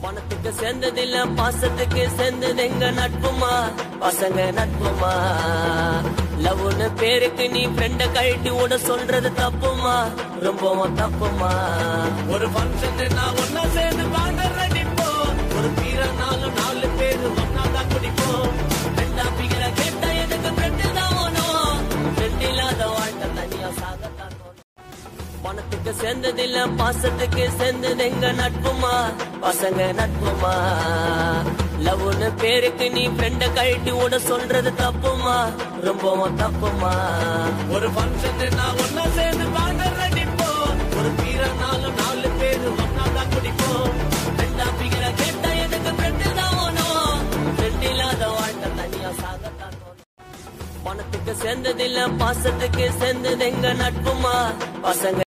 பணத்துக்கு சேர்ந்ததில்ல பாசத்துக்கு சேர்ந்தது எங்க நட்புமா பசங்க நட்புமா லவ்னு பேருக்கு நீ ஃப்ரெண்ட கழட்டி விட சொல்றது தப்புமா ரொம்பவும் தப்புமா ஒரு ஃபங்க்ஷன் நான் ஒன்னா சேர்ந்து வாங்க நடிப்போம் ஒரு பீரனாலும் நாலு பேர் ஒன்னா தான் குடிப்போம் ரெண்டா பிகிற கேட்டா எதுக்கு ஃப்ரெண்டு தான் வேணும் ஃப்ரெண்ட் இல்லாத வாழ்க்கை தனியா சாகத்தான் தோணும். பணத்துக்கு சேர்ந்ததில்ல பாசத்துக்கு சேர்ந்தது எங்க நட்புமா பசங்க நட்புமா லவ்னு பேருக்கு நீ ஃப்ரெண்ட கழட்டி விட சொல்றது தப்புமா ரொம்பவும் தப்புமா ஒரு ஃபங்க்ஷன் நான் ஒன்னா சேர்ந்து வாங்க நடிப்போம் ஒரு பீரனாலும் நாலு பேர் ஒன்னா தான் குடிப்போம் ரெண்டா பிகிற கேட்டா எதுக்கு ஃப்ரெண்டு தான் வேணும் ஃப்ரெண்ட் இல்லாத வாழ்க்கை தனியா சாகத்தான் தோணும். பணத்துக்கு சேர்ந்ததில்ல பாசத்துக்கு சேர்ந்தது எங்க நட்புமா பசங்க